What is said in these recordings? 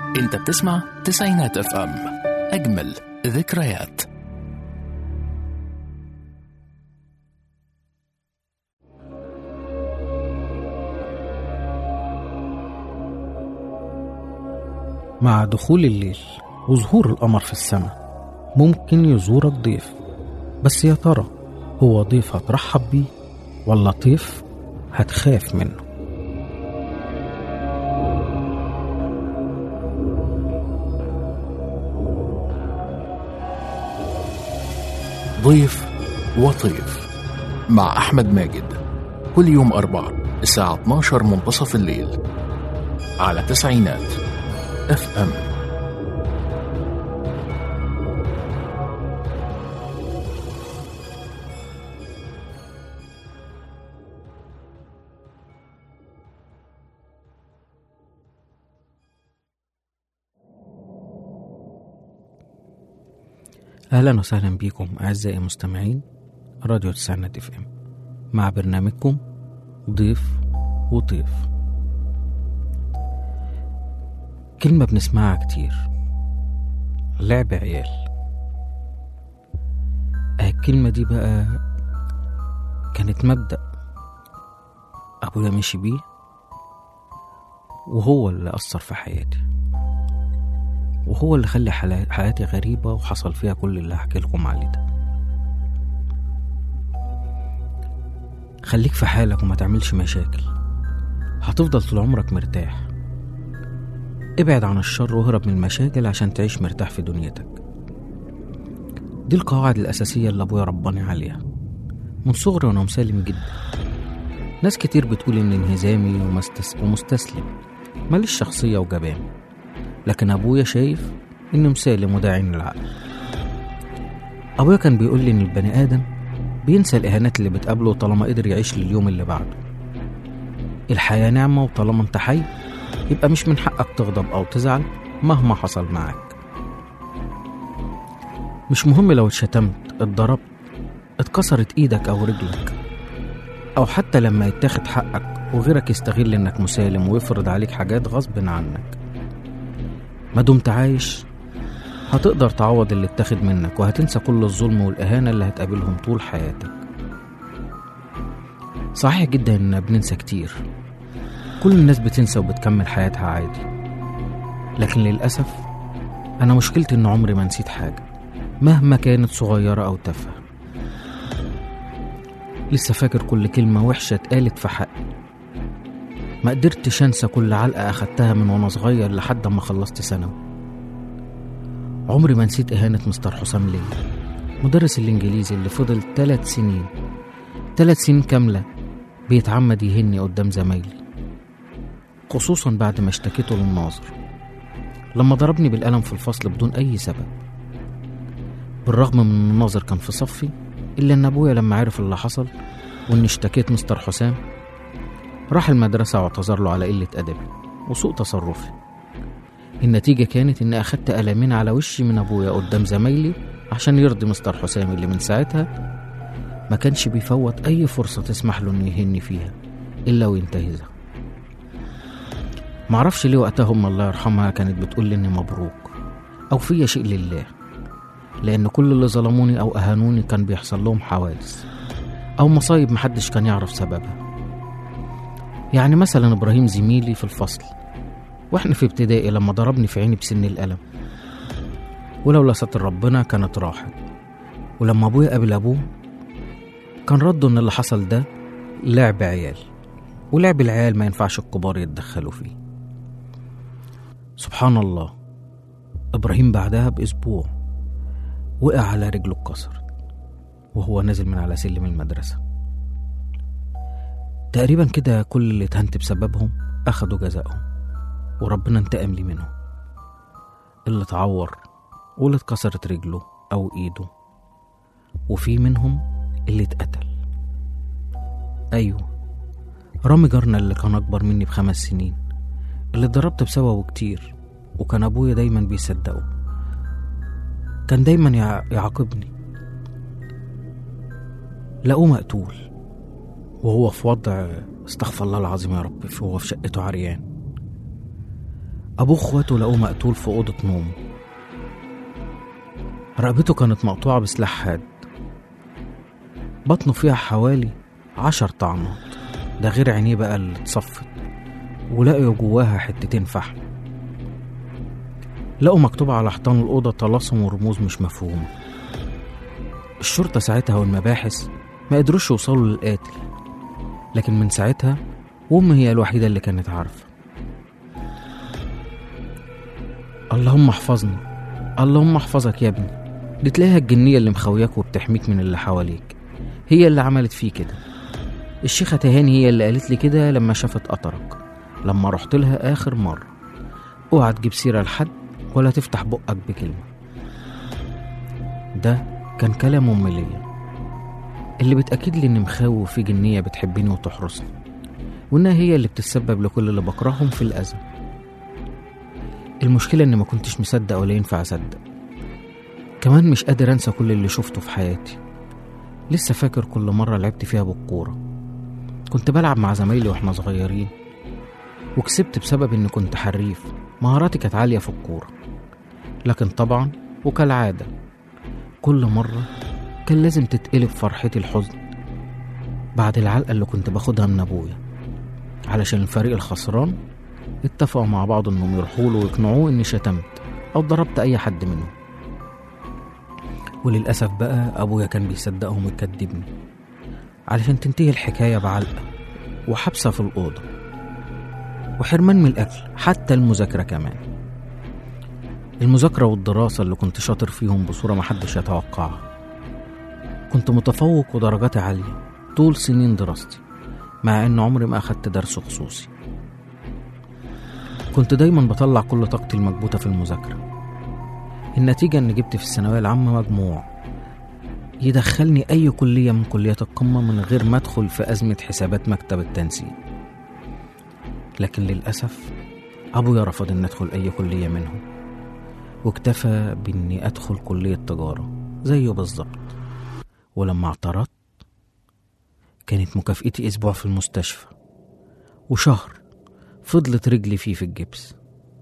انت بتسمع تسعينات اف ام اجمل ذكريات مع دخول الليل وظهور القمر في السماء ممكن يزورك ضيف بس يا ترى هو ضيف هترحب بيه ولا ضيف هتخاف منه ضيف وطيف مع أحمد ماجد كل يوم أربعة الساعة 12 منتصف الليل على تسعينات اف ام أهلا وسهلا بكم أعزائي المستمعين راديو تسعينات اف ام مع برنامجكم ضيف وطيف كلمة بنسمعها كتير لعب عيال آه، الكلمة دي بقى كانت مبدأ أبويا مشي بيه وهو اللي أثر في حياتي وهو اللي خلى حلا- حياتي غريبة وحصل فيها كل اللي هحكي لكم عليه ده خليك في حالك وما تعملش مشاكل هتفضل طول عمرك مرتاح ابعد عن الشر واهرب من المشاكل عشان تعيش مرتاح في دنيتك دي القواعد الأساسية اللي أبويا رباني عليها من صغري وأنا مسالم جدا ناس كتير بتقول إني انهزامي ومستس... ومستسلم ماليش شخصية وجبان لكن أبويا شايف إني مسالم وداعين العقل أبويا كان بيقول لي إن البني آدم بينسى الإهانات اللي بتقابله طالما قدر يعيش لليوم اللي بعده الحياة نعمة وطالما انت حي يبقى مش من حقك تغضب أو تزعل مهما حصل معاك مش مهم لو اتشتمت اتضربت اتكسرت ايدك او رجلك او حتى لما يتاخد حقك وغيرك يستغل انك مسالم ويفرض عليك حاجات غصب عنك ما دمت عايش هتقدر تعوض اللي اتاخد منك وهتنسى كل الظلم والإهانة اللي هتقابلهم طول حياتك صحيح جدا إننا بننسى كتير كل الناس بتنسى وبتكمل حياتها عادي لكن للأسف أنا مشكلتي إن عمري ما نسيت حاجة مهما كانت صغيرة أو تافهة لسه فاكر كل كلمة وحشة اتقالت في حقي ما قدرتش أنسى كل علقة أخدتها من وأنا صغير لحد ما خلصت ثانوي عمري ما نسيت إهانة مستر حسام ليا مدرس الإنجليزي اللي فضل ثلاث سنين ثلاث سنين كاملة بيتعمد يهني قدام زمايلي خصوصا بعد ما اشتكيته للناظر لما ضربني بالقلم في الفصل بدون أي سبب بالرغم من إن الناظر كان في صفي إلا إن أبويا لما عرف اللي حصل وإني اشتكيت مستر حسام راح المدرسة واعتذر له على قلة أدبي وسوء تصرفي النتيجة كانت إني أخدت قلمين على وشي من أبويا قدام زمايلي عشان يرضي مستر حسام اللي من ساعتها ما كانش بيفوت أي فرصة تسمح له إنه يهني فيها إلا وينتهزها معرفش ليه وقتها أم الله يرحمها كانت بتقول لي إني مبروك أو فيا شيء لله لأن كل اللي ظلموني أو أهانوني كان بيحصل لهم حوادث أو مصايب محدش كان يعرف سببها يعني مثلا إبراهيم زميلي في الفصل واحنا في ابتدائي لما ضربني في عيني بسن القلم ولولا ستر ربنا كانت راحت ولما ابويا قابل ابوه كان رده ان اللي حصل ده لعب عيال ولعب العيال ما ينفعش الكبار يتدخلوا فيه سبحان الله ابراهيم بعدها باسبوع وقع على رجله اتكسرت وهو نازل من على سلم المدرسه تقريبا كده كل اللي اتهنت بسببهم اخدوا جزائهم وربنا انتقم لي منهم اللي اتعور واللي اتكسرت رجله أو إيده وفي منهم اللي اتقتل أيوة رامي جارنا اللي كان أكبر مني بخمس سنين اللي اتضربت بسببه كتير وكان أبويا دايما بيصدقه كان دايما يع- يعاقبني لقوه مقتول وهو في وضع استغفر الله العظيم يا رب وهو في شقته عريان أبوه إخواته لقوه مقتول في أوضة نومه رقبته كانت مقطوعة بسلاح حاد بطنه فيها حوالي عشر طعنات ده غير عينيه بقى اللي اتصفت ولقوا جواها حتتين فحم لقوا مكتوب على حيطان الأوضة طلاسم ورموز مش مفهومة الشرطة ساعتها والمباحث ما قدروش يوصلوا للقاتل لكن من ساعتها وأمي هي الوحيدة اللي كانت عارفة اللهم احفظني اللهم احفظك يا ابني دي تلاقيها الجنية اللي مخوياك وبتحميك من اللي حواليك هي اللي عملت فيه كده الشيخة تهاني هي اللي قالت لي كده لما شافت قطرك لما رحت لها آخر مرة اوعى تجيب سيرة لحد ولا تفتح بقك بكلمة ده كان كلام أمي ليا اللي بتأكد لي إن مخاوي في جنية بتحبني وتحرسني وإنها هي اللي بتسبب لكل اللي بكرههم في الأذى المشكلة إني ما كنتش مصدق ولا ينفع أصدق كمان مش قادر أنسى كل اللي شفته في حياتي لسه فاكر كل مرة لعبت فيها بالكورة كنت بلعب مع زمايلي واحنا صغيرين وكسبت بسبب إني كنت حريف مهاراتي كانت عالية في الكورة لكن طبعا وكالعادة كل مرة كان لازم تتقلب فرحتي الحزن بعد العلقة اللي كنت باخدها من أبويا علشان الفريق الخسران اتفقوا مع بعض انهم يروحوا له ويقنعوه اني شتمت او ضربت اي حد منهم وللاسف بقى ابويا كان بيصدقهم ويكدبني علشان تنتهي الحكايه بعلقه وحبسه في الاوضه وحرمان من الاكل حتى المذاكره كمان المذاكره والدراسه اللي كنت شاطر فيهم بصوره محدش يتوقعها كنت متفوق ودرجاتي عاليه طول سنين دراستي مع ان عمري ما اخدت درس خصوصي كنت دايما بطلع كل طاقتي المكبوتة في المذاكرة النتيجة إني جبت في الثانوية العامة مجموع يدخلني أي كلية من كليات القمة من غير ما أدخل في أزمة حسابات مكتب التنسيق لكن للأسف أبويا رفض إني أدخل أي كلية منهم واكتفى بإني أدخل كلية تجارة زيه بالظبط ولما اعترضت كانت مكافئتي أسبوع في المستشفى وشهر فضلت رجلي فيه في الجبس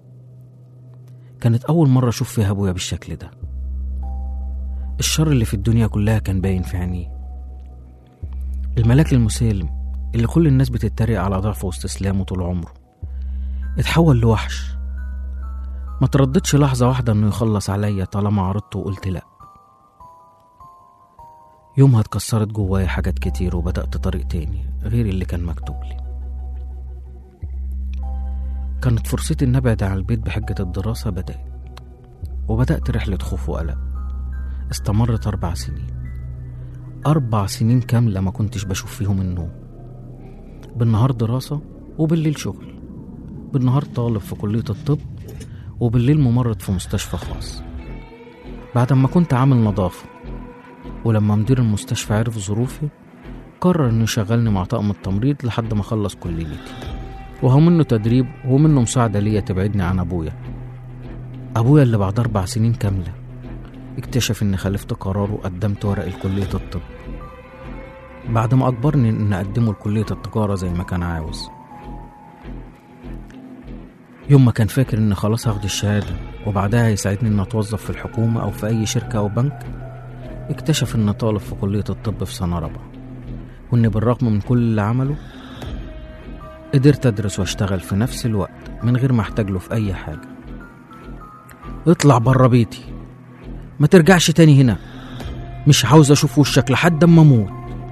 كانت أول مرة أشوف فيها أبويا بالشكل ده الشر اللي في الدنيا كلها كان باين في عينيه الملاك المسالم اللي كل الناس بتتريق على ضعفه واستسلامه طول عمره اتحول لوحش ما ترددش لحظة واحدة انه يخلص عليا طالما عرضت وقلت لأ يومها اتكسرت جوايا حاجات كتير وبدأت طريق تاني غير اللي كان مكتوب لي كانت فرصتي إن أبعد عن البيت بحجة الدراسة بدأت وبدأت رحلة خوف وقلق استمرت أربع سنين أربع سنين كاملة ما كنتش بشوف فيهم النوم بالنهار دراسة وبالليل شغل بالنهار طالب في كلية الطب وبالليل ممرض في مستشفى خاص بعد ما كنت عامل نظافة ولما مدير المستشفى عرف ظروفي قرر انه يشغلني مع طاقم التمريض لحد ما اخلص كليتي وهو منه تدريب ومنه مساعدة ليا تبعدني عن أبويا أبويا اللي بعد أربع سنين كاملة اكتشف إني خالفت قراره وقدمت ورق لكلية الطب بعد ما أجبرني إن أقدمه لكلية التجارة زي ما كان عاوز يوم ما كان فاكر إن خلاص هاخد الشهادة وبعدها هيساعدني إن أتوظف في الحكومة أو في أي شركة أو بنك اكتشف إن طالب في كلية الطب في سنة رابعة وإن بالرغم من كل اللي عمله قدرت أدرس وأشتغل في نفس الوقت من غير ما أحتاج له في أي حاجة اطلع برا بيتي ما ترجعش تاني هنا مش عاوز أشوف وشك لحد أما أموت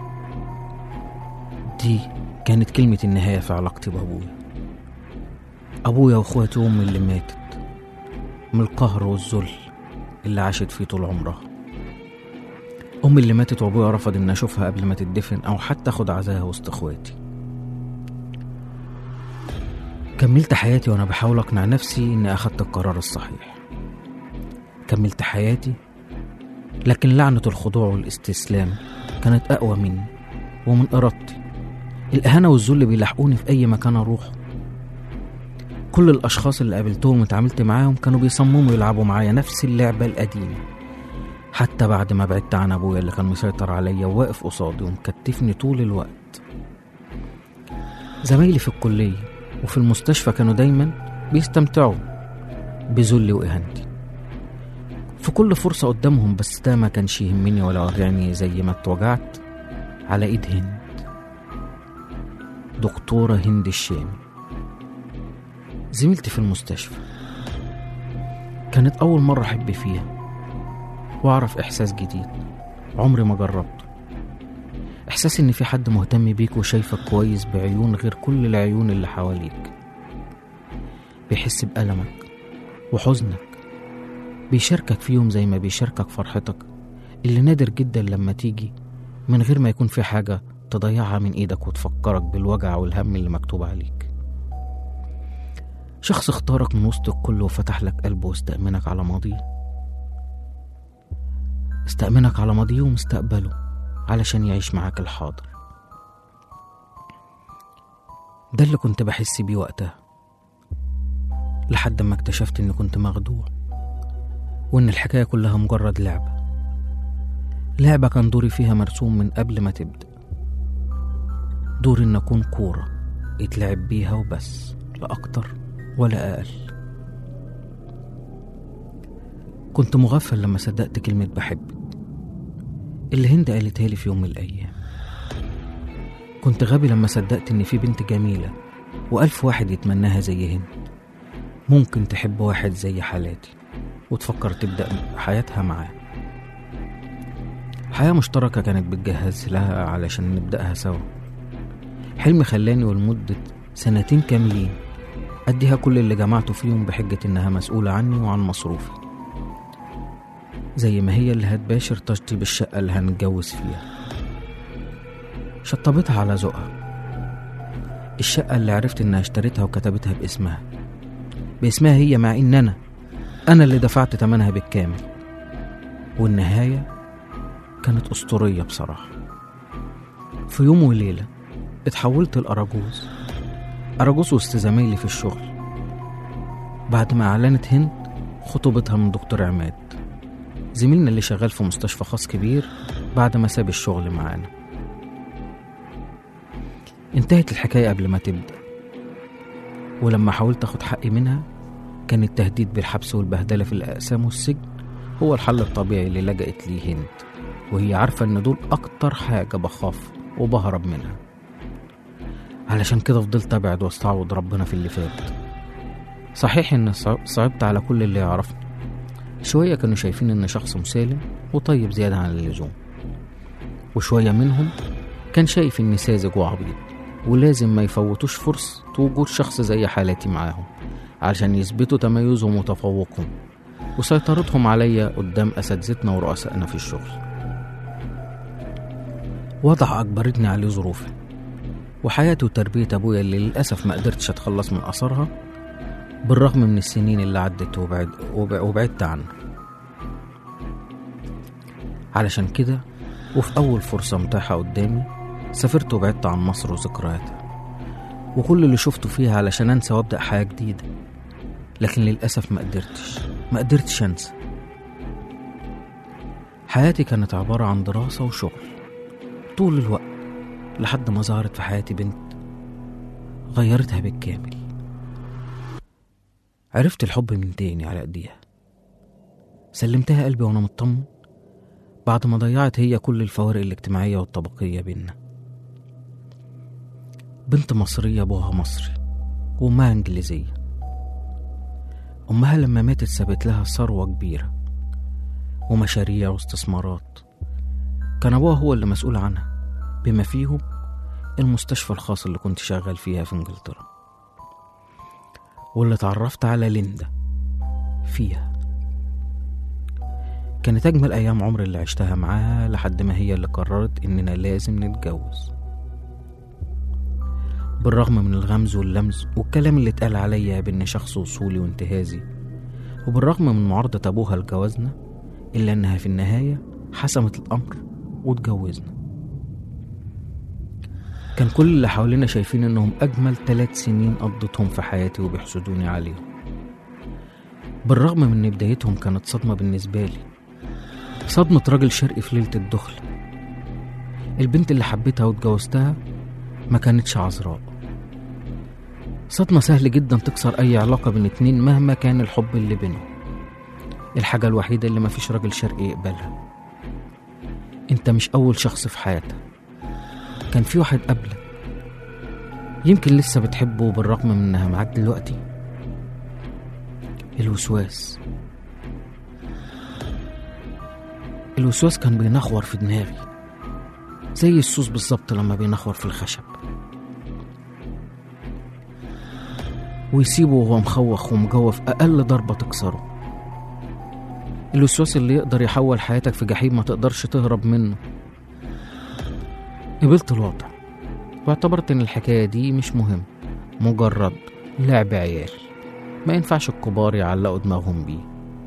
دي كانت كلمة النهاية في علاقتي بأبويا أبويا وأخواتي وأمي اللي ماتت من القهر والذل اللي عاشت فيه طول عمرها أمي اللي ماتت وأبويا رفض إن أشوفها قبل ما تدفن أو حتى أخد عزاها وسط إخواتي كملت حياتي وأنا بحاول أقنع نفسي إني أخدت القرار الصحيح كملت حياتي لكن لعنة الخضوع والاستسلام كانت أقوى مني ومن إرادتي الإهانة والذل بيلاحقوني في أي مكان أروح كل الأشخاص اللي قابلتهم واتعاملت معاهم كانوا بيصمموا يلعبوا معايا نفس اللعبة القديمة حتى بعد ما بعدت عن أبويا اللي كان مسيطر عليا وواقف قصادي ومكتفني طول الوقت زمايلي في الكلية وفي المستشفى كانوا دايما بيستمتعوا بذلي وإهانتي في كل فرصة قدامهم بس ده ما كانش يهمني ولا وجعني زي ما اتوجعت على إيد هند دكتورة هند الشامي زميلتي في المستشفى كانت أول مرة أحب فيها وأعرف إحساس جديد عمري ما جربته إحساس إن في حد مهتم بيك وشايفك كويس بعيون غير كل العيون اللي حواليك بيحس بألمك وحزنك بيشاركك فيهم زي ما بيشاركك فرحتك اللي نادر جدا لما تيجي من غير ما يكون في حاجة تضيعها من إيدك وتفكرك بالوجع والهم اللي مكتوب عليك شخص اختارك من وسط الكل وفتح لك قلبه واستأمنك على ماضيه استأمنك على ماضيه ومستقبله علشان يعيش معاك الحاضر ده اللي كنت بحس بيه وقتها لحد ما اكتشفت اني كنت مخدوع وان الحكاية كلها مجرد لعبة لعبة كان دوري فيها مرسوم من قبل ما تبدأ دوري ان اكون كورة يتلعب بيها وبس لا اكتر ولا اقل كنت مغفل لما صدقت كلمة بحبك اللي هند قالتها لي في يوم من الأيام كنت غبي لما صدقت إن في بنت جميلة وألف واحد يتمناها زي هند ممكن تحب واحد زي حالاتي وتفكر تبدأ حياتها معاه حياة مشتركة كانت بتجهز لها علشان نبدأها سوا حلم خلاني ولمدة سنتين كاملين أديها كل اللي جمعته فيهم بحجة إنها مسؤولة عني وعن مصروفي زي ما هي اللي هتباشر تشطيب الشقة اللي هنتجوز فيها شطبتها على ذوقها الشقة اللي عرفت إنها اشتريتها وكتبتها باسمها باسمها هي مع إن أنا أنا اللي دفعت تمنها بالكامل والنهاية كانت أسطورية بصراحة في يوم وليلة اتحولت لأراجوز أراجوز وسط زمايلي في الشغل بعد ما أعلنت هند خطوبتها من دكتور عماد زميلنا اللي شغال في مستشفى خاص كبير بعد ما ساب الشغل معانا انتهت الحكاية قبل ما تبدأ ولما حاولت أخد حقي منها كان التهديد بالحبس والبهدلة في الأقسام والسجن هو الحل الطبيعي اللي لجأت ليه هند وهي عارفة إن دول أكتر حاجة بخاف وبهرب منها علشان كده فضلت أبعد واستعوض ربنا في اللي فات صحيح إن صعبت على كل اللي يعرفني شوية كانوا شايفين إن شخص مسالم وطيب زيادة عن اللزوم وشوية منهم كان شايف إني ساذج وعبيط ولازم ما يفوتوش فرصة وجود شخص زي حالاتي معاهم علشان يثبتوا تميزهم وتفوقهم وسيطرتهم عليا قدام أساتذتنا ورؤسائنا في الشغل وضع أجبرتني عليه ظروفي وحياتي وتربية أبويا اللي للأسف ما قدرتش أتخلص من أثرها بالرغم من السنين اللي عدت وبعد وبعدت عنه علشان كده وفي أول فرصة متاحة قدامي سافرت وبعدت عن مصر وذكرياتها وكل اللي شفته فيها علشان أنسى وأبدأ حياة جديدة لكن للأسف ما قدرتش ما قدرتش أنسى حياتي كانت عبارة عن دراسة وشغل طول الوقت لحد ما ظهرت في حياتي بنت غيرتها بالكامل عرفت الحب من تاني على ايديها سلمتها قلبي وانا مطمن بعد ما ضيعت هي كل الفوارق الاجتماعية والطبقية بينا بنت مصرية أبوها مصري وأمها إنجليزية أمها لما ماتت سابت لها ثروة كبيرة ومشاريع واستثمارات كان أبوها هو اللي مسؤول عنها بما فيهم المستشفى الخاص اللي كنت شغال فيها في إنجلترا واللي اتعرفت على ليندا فيها كانت أجمل أيام عمري اللي عشتها معاها لحد ما هي اللي قررت إننا لازم نتجوز بالرغم من الغمز واللمز والكلام اللي اتقال عليا بإني شخص وصولي وانتهازي وبالرغم من معارضة أبوها لجوازنا إلا إنها في النهاية حسمت الأمر واتجوزنا كان كل اللي حوالينا شايفين إنهم أجمل ثلاث سنين قضيتهم في حياتي وبيحسدوني عليهم بالرغم من إن بدايتهم كانت صدمة بالنسبة لي صدمة راجل شرقي في ليلة الدخل البنت اللي حبيتها واتجوزتها ما كانتش عذراء صدمة سهل جدا تكسر أي علاقة بين اتنين مهما كان الحب اللي بينهم الحاجة الوحيدة اللي مفيش راجل شرقي يقبلها انت مش أول شخص في حياتك كان في واحد قبلك يمكن لسه بتحبه بالرغم من انها معاك دلوقتي الوسواس الوسواس كان بينخور في دماغي زي السوس بالظبط لما بينخور في الخشب ويسيبه وهو مخوخ ومجوف أقل ضربة تكسره الوسواس اللي يقدر يحول حياتك في جحيم ما تقدرش تهرب منه قبلت الوضع واعتبرت ان الحكاية دي مش مهم مجرد لعب عيال ما ينفعش الكبار يعلقوا دماغهم بيه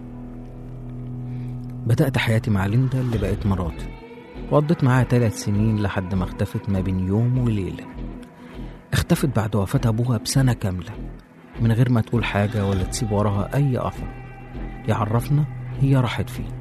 بدأت حياتي مع ليندا اللي بقت مراتي وقضيت معاها ثلاث سنين لحد ما اختفت ما بين يوم وليلة اختفت بعد وفاة أبوها بسنة كاملة من غير ما تقول حاجة ولا تسيب وراها أي أثر يعرفنا هي راحت فين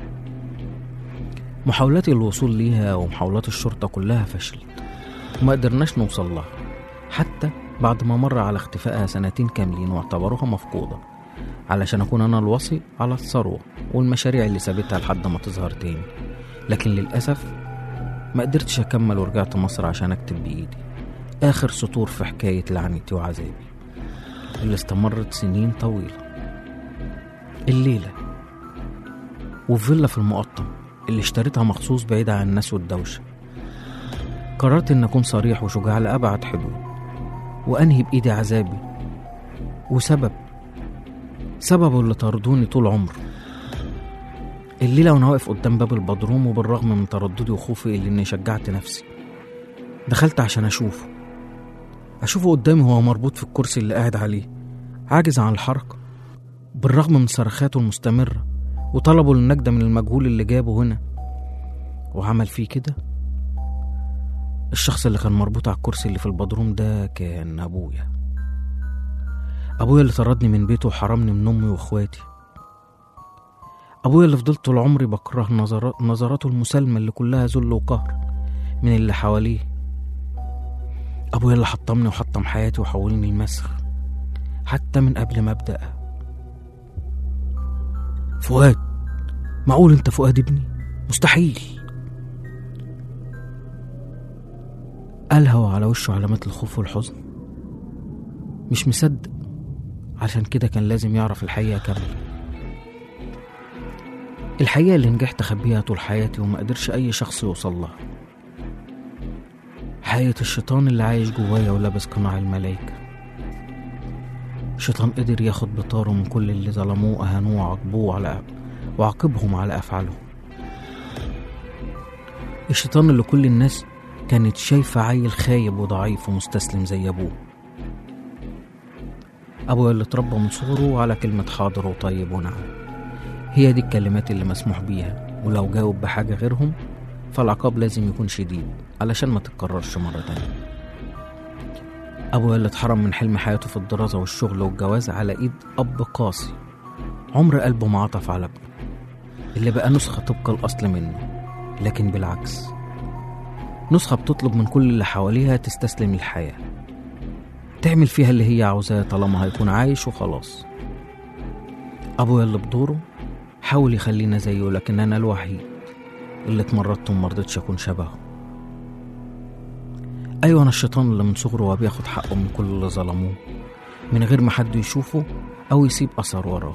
محاولاتي الوصول ليها ومحاولات الشرطة كلها فشلت وما قدرناش نوصل لها حتى بعد ما مر على اختفائها سنتين كاملين واعتبروها مفقودة علشان أكون أنا الوصي على الثروة والمشاريع اللي سابتها لحد ما تظهر تاني لكن للأسف ما قدرتش أكمل ورجعت مصر عشان أكتب بإيدي آخر سطور في حكاية لعنتي وعذابي اللي استمرت سنين طويلة الليلة وفي فيلا في المقطم اللي اشتريتها مخصوص بعيدة عن الناس والدوشة قررت إن أكون صريح وشجاع لأبعد حدود وأنهي بإيدي عذابي وسبب سببه اللي طردوني طول عمري الليلة وأنا واقف قدام باب البدروم وبالرغم من ترددي وخوفي اللي إني شجعت نفسي دخلت عشان أشوفه أشوفه قدامي وهو مربوط في الكرسي اللي قاعد عليه عاجز عن الحركة بالرغم من صرخاته المستمرة وطلبه للنجدة من المجهول اللي جابه هنا وعمل فيه كده الشخص اللي كان مربوط على الكرسي اللي في البدروم ده كان أبويا أبويا اللي طردني من بيته وحرمني من أمي وإخواتي أبويا اللي فضلت طول عمري بكره نظرات نظراته المسالمة اللي كلها ذل وقهر من اللي حواليه أبويا اللي حطمني وحطم حياتي وحولني لمسخ حتى من قبل ما أبدأ فؤاد معقول أنت فؤاد ابني مستحيل قالها وعلى وشه علامات الخوف والحزن مش مصدق عشان كده كان لازم يعرف الحقيقة كاملة الحقيقة اللي نجحت أخبيها طول حياتي وما قدرش أي شخص يوصل لها حقيقة الشيطان اللي عايش جوايا ولابس قناع الملايكة الشيطان قدر ياخد بطاره من كل اللي ظلموه وأهانوه وعاقبوه على وعاقبهم على أفعالهم الشيطان اللي كل الناس كانت شايفة عيل خايب وضعيف ومستسلم زي أبوه أبويا اللي اتربى من صغره على كلمة حاضر وطيب ونعم هي دي الكلمات اللي مسموح بيها ولو جاوب بحاجة غيرهم فالعقاب لازم يكون شديد علشان ما تتكررش مرة تانية أبويا اللي اتحرم من حلم حياته في الدراسة والشغل والجواز على إيد أب قاسي عمر قلبه ما عطف على ابنه اللي بقى نسخة طبق الأصل منه لكن بالعكس نسخة بتطلب من كل اللي حواليها تستسلم للحياة تعمل فيها اللي هي عاوزاه طالما هيكون عايش وخلاص أبويا اللي بدوره حاول يخلينا زيه لكن أنا الوحيد اللي اتمردت ومرضتش أكون شبهه أيوة أنا الشيطان اللي من صغره هو بياخد حقه من كل اللي ظلموه من غير ما حد يشوفه أو يسيب أثر وراه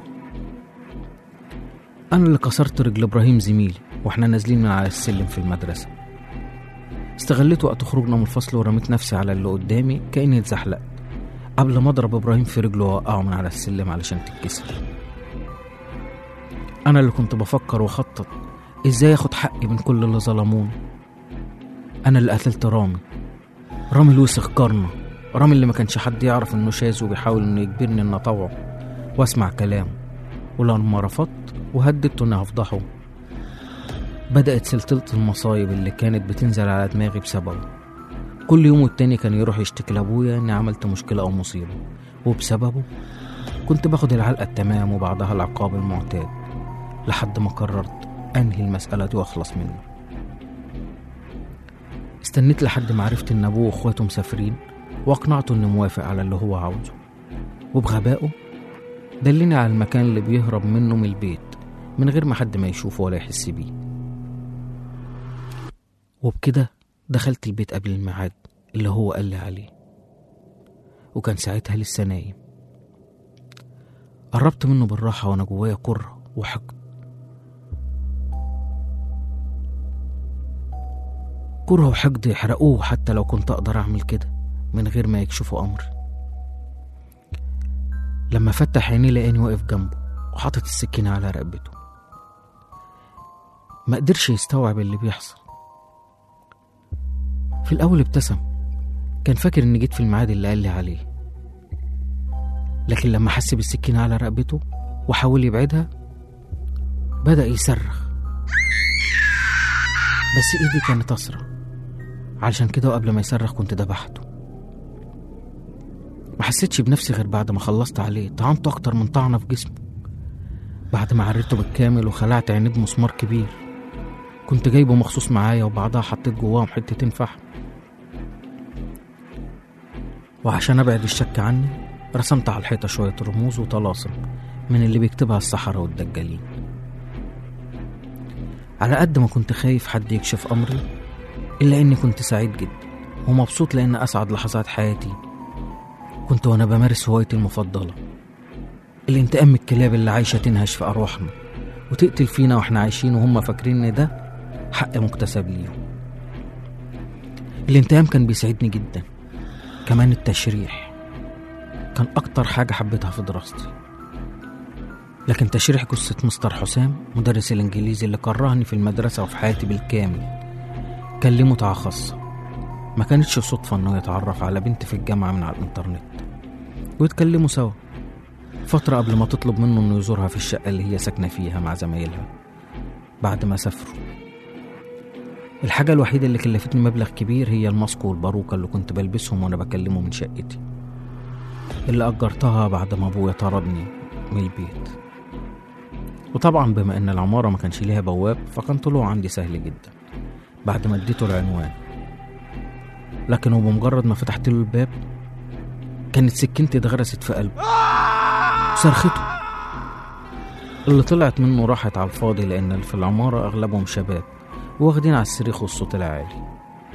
أنا اللي كسرت رجل إبراهيم زميلي وإحنا نازلين من على السلم في المدرسة استغليت وقت خروجنا من الفصل ورميت نفسي على اللي قدامي كأني اتزحلقت قبل ما أضرب إبراهيم في رجله وأوقعه من على السلم علشان تتكسر أنا اللي كنت بفكر وأخطط إزاي أخد حقي من كل اللي ظلموني أنا اللي قتلت رامي رامي الوسخ قرنة رامي اللي ما كانش حد يعرف إنه شاذ وبيحاول إنه يجبرني إن أطوعه وأسمع كلامه ولما رفضت وهددته إني هفضحه بدأت سلسلة المصايب اللي كانت بتنزل على دماغي بسببه كل يوم والتاني كان يروح يشتكي لأبويا إني عملت مشكلة أو مصيبة وبسببه كنت باخد العلقة التمام وبعدها العقاب المعتاد لحد ما قررت أنهي المسألة دي وأخلص منه استنيت لحد ما عرفت إن أبوه وإخواته مسافرين واقنعته اني موافق على اللي هو عاوزه وبغبائه دلني على المكان اللي بيهرب منه من البيت من غير ما حد ما يشوفه ولا يحس بيه وبكده دخلت البيت قبل الميعاد اللي هو قال لي عليه وكان ساعتها لسه نايم قربت منه بالراحة وأنا جوايا كره وحقد كره وحقد يحرقوه حتى لو كنت أقدر أعمل كده من غير ما يكشفوا أمري لما فتح عيني لقاني واقف جنبه وحاطط السكينة على رقبته ما قدرش يستوعب اللي بيحصل في الأول ابتسم كان فاكر إني جيت في الميعاد اللي قال لي عليه لكن لما حس بالسكينة على رقبته وحاول يبعدها بدأ يصرخ بس إيدي كانت أسرع علشان كده وقبل ما يصرخ كنت دبحته ما حسيتش بنفسي غير بعد ما خلصت عليه طعنته أكتر من طعنة في جسمه بعد ما عريته بالكامل وخلعت عينيه بمسمار كبير كنت جايبه مخصوص معايا وبعدها حطيت جواهم حتتين فحم وعشان أبعد الشك عني رسمت على الحيطة شوية رموز وطلاسم من اللي بيكتبها السحرة والدجالين على قد ما كنت خايف حد يكشف أمري إلا إني كنت سعيد جدا ومبسوط لأن أسعد لحظات حياتي كنت وأنا بمارس هوايتي المفضلة الانتقام من الكلاب اللي عايشة تنهش في أرواحنا وتقتل فينا وإحنا عايشين وهم فاكرين إن ده حق مكتسب ليهم الانتقام كان بيسعدني جدا كمان التشريح كان أكتر حاجة حبيتها في دراستي لكن تشريح قصة مستر حسام مدرس الإنجليزي اللي كرهني في المدرسة وفي حياتي بالكامل كان ليه متعة خاصة ما كانتش صدفة إنه يتعرف على بنت في الجامعة من على الإنترنت ويتكلموا سوا فترة قبل ما تطلب منه إنه يزورها في الشقة اللي هي ساكنة فيها مع زمايلها بعد ما سافروا الحاجة الوحيدة اللي كلفتني مبلغ كبير هي الماسك والباروكة اللي كنت بلبسهم وأنا بكلمه من شقتي اللي أجرتها بعد ما أبويا طردني من البيت وطبعا بما إن العمارة ما كانش ليها بواب فكان طلوع عندي سهل جدا بعد ما اديته العنوان لكن وبمجرد ما فتحت له الباب كانت سكينتي اتغرست في قلبه صرخته اللي طلعت منه راحت على الفاضي لأن اللي في العمارة أغلبهم شباب واخدين على الصريخ والصوت العالي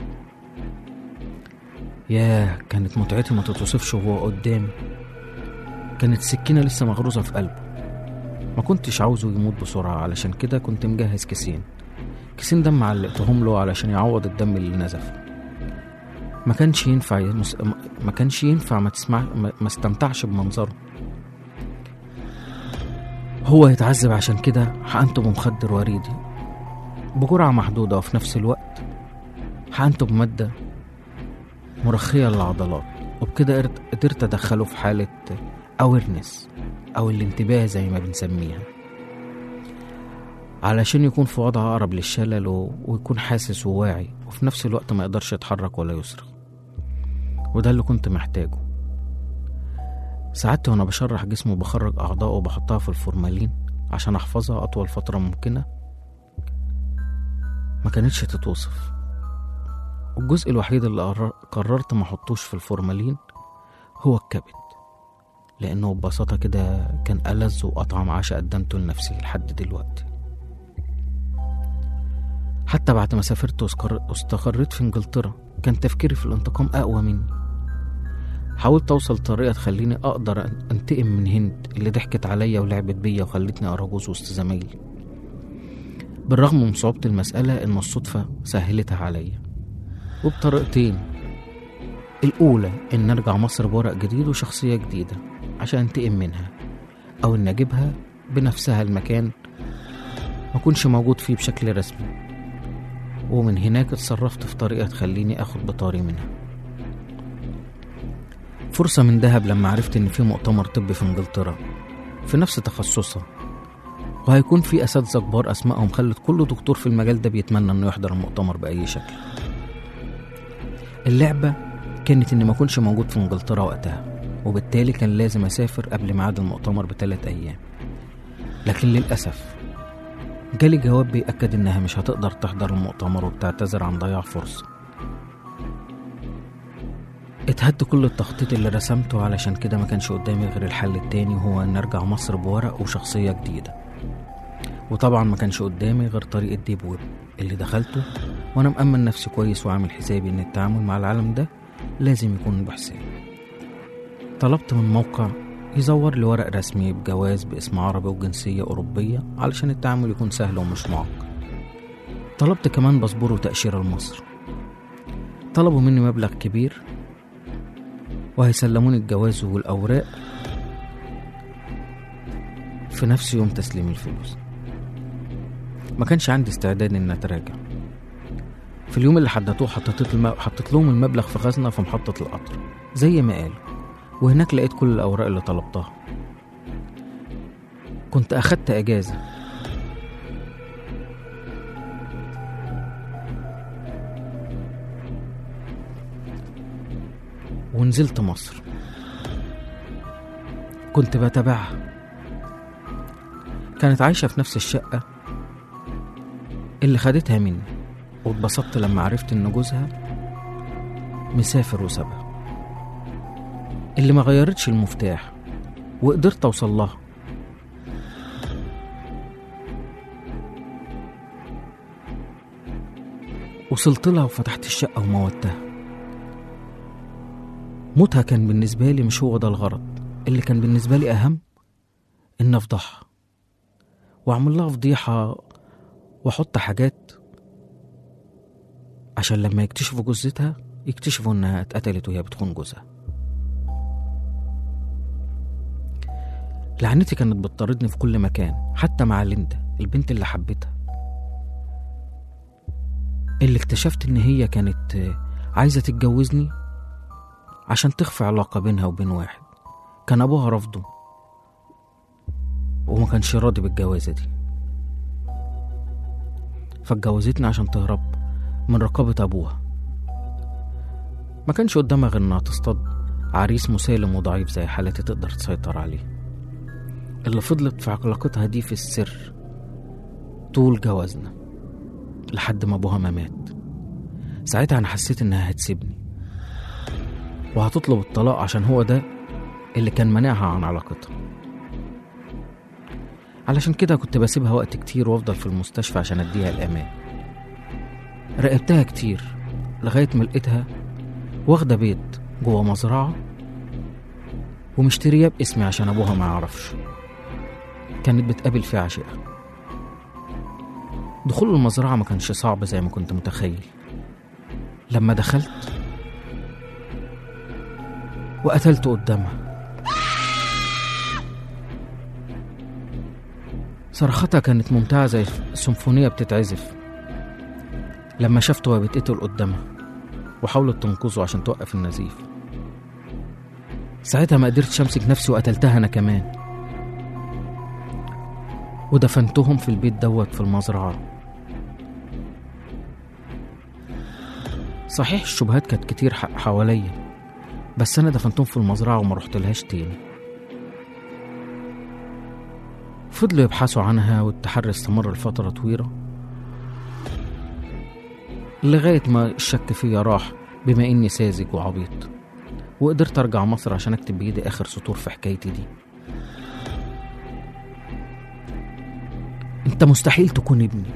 ياه كانت متعتي ما تتوصفش وهو قدامي كانت سكينة لسه مغروزة في قلبه ما كنتش عاوزه يموت بسرعة علشان كده كنت مجهز كيسين كيسين دم علقتهم له علشان يعوض الدم اللي نزف ما كانش ينفع يمس... ما كانش ينفع ما تسمع ما ما استمتعش بمنظره هو يتعذب عشان كده حقنته بمخدر وريدي بجرعة محدودة وفي نفس الوقت حقنته بمادة مرخية للعضلات وبكده قدرت- قدرت أدخله في حالة أويرنس أو الانتباه زي ما بنسميها علشان يكون في وضع أقرب للشلل و- ويكون حاسس وواعي وفي نفس الوقت ما يقدرش يتحرك ولا يصرخ وده اللي كنت محتاجه ساعات وانا بشرح جسمه بخرج أعضائه وبحطها في الفورمالين عشان أحفظها أطول فترة ممكنة ما كانتش تتوصف والجزء الوحيد اللي قرر- قررت ما احطوش في الفورمالين هو الكبد لأنه ببساطة كده كان ألذ وأطعم عشاء قدمته لنفسي لحد دلوقتي حتى بعد ما سافرت واستقر- واستقريت في انجلترا كان تفكيري في الانتقام أقوى مني حاولت أوصل طريقة تخليني أقدر أن- أنتقم من هند اللي ضحكت عليا ولعبت بيا وخلتني أراجوز وسط زمايلي بالرغم من صعوبة المسألة إن الصدفة سهلتها عليا وبطريقتين الأولى إن أرجع مصر بورق جديد وشخصية جديدة عشان أنتقم منها أو إن أجيبها بنفسها المكان ما كنش موجود فيه بشكل رسمي ومن هناك اتصرفت في طريقة تخليني أخد بطاري منها فرصة من دهب لما عرفت إن في مؤتمر طبي في إنجلترا في نفس تخصصها وهيكون في أساتذة كبار أسمائهم خلت كل دكتور في المجال ده بيتمنى إنه يحضر المؤتمر بأي شكل اللعبة كانت إني ما أكونش موجود في إنجلترا وقتها وبالتالي كان لازم أسافر قبل ميعاد المؤتمر بثلاث أيام لكن للأسف جالي جواب بيأكد إنها مش هتقدر تحضر المؤتمر وبتعتذر عن ضياع فرصة اتهد كل التخطيط اللي رسمته علشان كده ما كانش قدامي غير الحل التاني وهو ان ارجع مصر بورق وشخصية جديدة وطبعا ما كانش قدامي غير طريق الديب ويب اللي دخلته وانا مأمن نفسي كويس وعامل حسابي ان التعامل مع العالم ده لازم يكون بحساب طلبت من موقع يزور لي ورق رسمي بجواز باسم عربي وجنسية أوروبية علشان التعامل يكون سهل ومش معقد طلبت كمان باسبور وتأشيرة لمصر طلبوا مني مبلغ كبير وهيسلموني الجواز والأوراق في نفس يوم تسليم الفلوس ما كانش عندي استعداد إن أتراجع في اليوم اللي حددوه حطيت الم... حطيت لهم المبلغ في خزنة في محطة القطر زي ما قالوا وهناك لقيت كل الأوراق اللي طلبتها كنت أخدت أجازة ونزلت مصر كنت بتابعها كانت عايشة في نفس الشقة اللي خدتها مني واتبسطت لما عرفت إن جوزها مسافر وسابها اللي ما غيرتش المفتاح وقدرت أوصل لها وصلت لها وفتحت الشقة وموتها موتها كان بالنسبة لي مش هو ده الغرض اللي كان بالنسبة لي أهم إن أفضحها وأعمل لها فضيحة وأحط حاجات عشان لما يكتشفوا جثتها يكتشفوا إنها اتقتلت وهي بتخون جوزها لعنتي كانت بتطاردني في كل مكان حتى مع ليندا البنت اللي حبيتها اللي اكتشفت إن هي كانت عايزة تتجوزني عشان تخفي علاقة بينها وبين واحد كان أبوها رفضه وما كانش راضي بالجوازة دي فاتجوزتني عشان تهرب من رقابة أبوها ما كانش قدامها غير إنها تصطاد عريس مسالم وضعيف زي حالتي تقدر تسيطر عليه اللي فضلت في علاقتها دي في السر طول جوازنا لحد ما أبوها ما مات ساعتها أنا حسيت إنها هتسيبني وهتطلب الطلاق عشان هو ده اللي كان مانعها عن علاقتها علشان كده كنت بسيبها وقت كتير وافضل في المستشفى عشان اديها الامان راقبتها كتير لغاية ما لقيتها واخدة بيت جوه مزرعة ومشترياه باسمي عشان ابوها ما يعرفش كانت بتقابل فيه عشيقها دخول المزرعة ما كانش صعب زي ما كنت متخيل لما دخلت وقتلت قدامها صرختها كانت ممتعة زي سيمفونية بتتعزف لما شافته وهي بتقتل قدامها وحاولت تنقذه عشان توقف النزيف ساعتها ما قدرتش امسك نفسي وقتلتها انا كمان ودفنتهم في البيت دوت في المزرعة صحيح الشبهات كانت كتير حواليا بس انا دفنتهم في المزرعة وما رحتلهاش تاني فضلوا يبحثوا عنها والتحري استمر لفترة طويلة لغاية ما الشك فيا راح بما إني ساذج وعبيط وقدرت أرجع مصر عشان أكتب بإيدي آخر سطور في حكايتي دي أنت مستحيل تكون ابني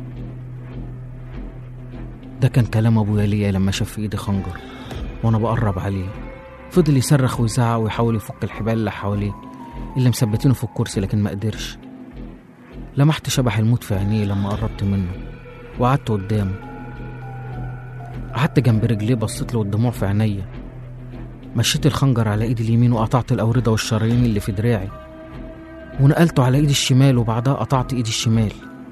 ده كان كلام أبويا ليا لما شاف في إيدي خنجر وأنا بقرب عليه فضل يصرخ ويزعق ويحاول يفك الحبال اللي حواليه اللي مثبتينه في الكرسي لكن ما قدرش لمحت شبح الموت في عينيه لما قربت منه وقعدت قدامه قعدت جنب رجليه بصيت له الدموع في عينيا مشيت الخنجر على ايدي اليمين وقطعت الاورده والشرايين اللي في دراعي ونقلته على ايدي الشمال وبعدها قطعت ايدي الشمال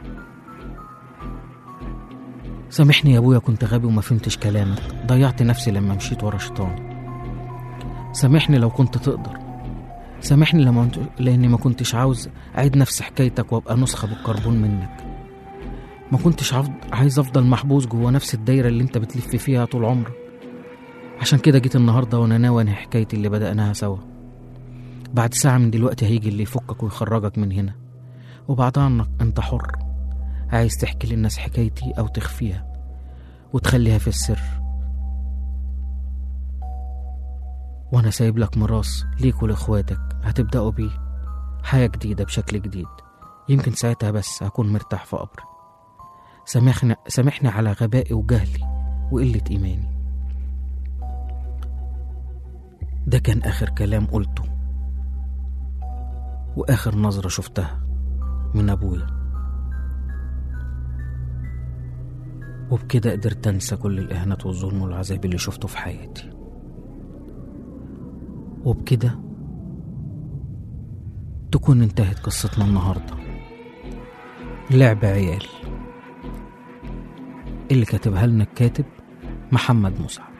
سامحني يا ابويا كنت غبي وما فهمتش كلامك ضيعت نفسي لما مشيت ورا شيطان سامحني لو كنت تقدر سامحني لما لاني ما كنتش عاوز اعيد نفس حكايتك وابقى نسخه بالكربون منك ما كنتش عايز افضل محبوس جوه نفس الدايره اللي انت بتلف فيها طول عمرك عشان كده جيت النهارده وانا ناوي انهي حكايتي اللي بدأناها سوا بعد ساعة من دلوقتي هيجي اللي يفكك ويخرجك من هنا وبعدها انك انت حر عايز تحكي للناس حكايتي او تخفيها وتخليها في السر وأنا سايب لك ميراث ليك ولإخواتك هتبدأوا بيه حياة جديدة بشكل جديد يمكن ساعتها بس هكون مرتاح في قبري سامحني سامحني على غبائي وجهلي وقلة إيماني ده كان آخر كلام قلته وآخر نظرة شفتها من أبويا وبكده قدرت أنسى كل الإهانات والظلم والعذاب اللي شفته في حياتي وبكده تكون انتهت قصتنا النهاردة لعب عيال اللي كاتبها لنا الكاتب محمد مسعد